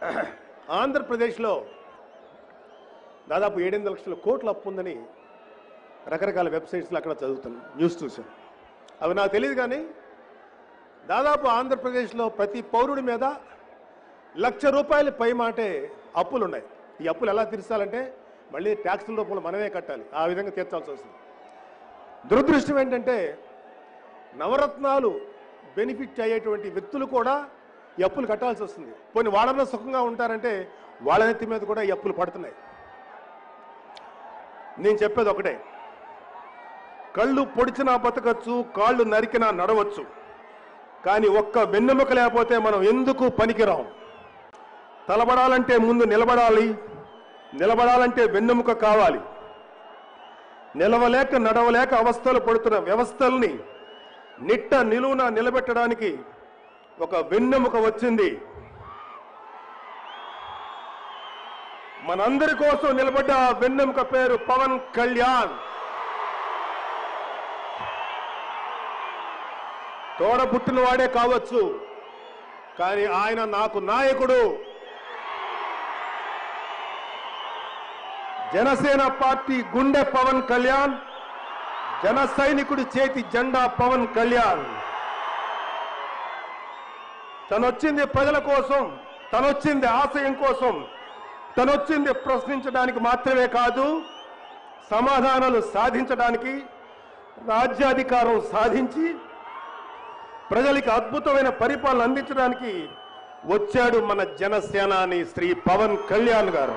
ఆంధ్రప్రదేశ్లో దాదాపు ఏడెనిమిది లక్షల కోట్ల అప్పు ఉందని రకరకాల వెబ్సైట్స్లో అక్కడ చదువుతాను న్యూస్ చూశాను అవి నాకు తెలియదు కానీ దాదాపు ఆంధ్రప్రదేశ్లో ప్రతి పౌరుడి మీద లక్ష రూపాయలు పై మాటే అప్పులు ఉన్నాయి ఈ అప్పులు ఎలా తీర్చాలంటే మళ్ళీ ట్యాక్సుల రూపంలో మనమే కట్టాలి ఆ విధంగా తీర్చాల్సి వస్తుంది దురదృష్టం ఏంటంటే నవరత్నాలు బెనిఫిట్ అయ్యేటువంటి వ్యక్తులు కూడా ఈ అప్పులు కట్టాల్సి వస్తుంది పోనీ వాళ్ళన్నా సుఖంగా ఉంటారంటే వాళ్ళ నెత్తి మీద కూడా ఈ అప్పులు పడుతున్నాయి నేను చెప్పేది ఒకటే కళ్ళు పొడిచినా బతకచ్చు కాళ్ళు నరికినా నడవచ్చు కానీ ఒక్క వెన్నెముక లేకపోతే మనం ఎందుకు పనికిరాం తలబడాలంటే ముందు నిలబడాలి నిలబడాలంటే వెన్నెముక కావాలి నిలవలేక నడవలేక అవస్థలు పడుతున్న వ్యవస్థల్ని నిట్ట నిలువున నిలబెట్టడానికి ఒక వెన్నెముక వచ్చింది మనందరి కోసం నిలబడ్డ ఆ వెన్నెముక పేరు పవన్ కళ్యాణ్ తోడ పుట్టినవాడే కావచ్చు కానీ ఆయన నాకు నాయకుడు జనసేన పార్టీ గుండె పవన్ కళ్యాణ్ జన సైనికుడి చేతి జెండా పవన్ కళ్యాణ్ తనొచ్చింది ప్రజల కోసం తనొచ్చింది ఆశయం కోసం తనొచ్చింది ప్రశ్నించడానికి మాత్రమే కాదు సమాధానాలు సాధించడానికి రాజ్యాధికారం సాధించి ప్రజలకి అద్భుతమైన పరిపాలన అందించడానికి వచ్చాడు మన జనసేనాని శ్రీ పవన్ కళ్యాణ్ గారు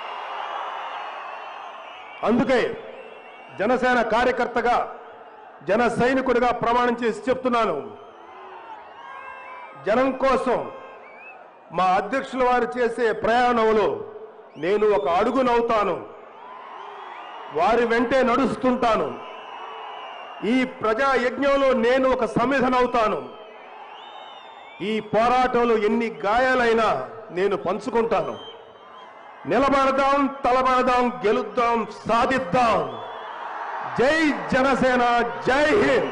అందుకే జనసేన కార్యకర్తగా జన సైనికుడిగా ప్రమాణం చేసి చెప్తున్నాను జనం కోసం మా అధ్యక్షుల వారు చేసే ప్రయాణంలో నేను ఒక అడుగునవుతాను వారి వెంటే నడుస్తుంటాను ఈ ప్రజా యజ్ఞంలో నేను ఒక సమిధనవుతాను ఈ పోరాటంలో ఎన్ని గాయాలైనా నేను పంచుకుంటాను నిలబడదాం తలబడదాం గెలుద్దాం సాధిద్దాం జై జనసేన జై హింద్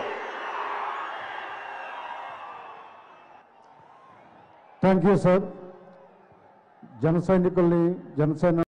థ్యాంక్ యూ సార్ జన సైనికుల్ని జనసేన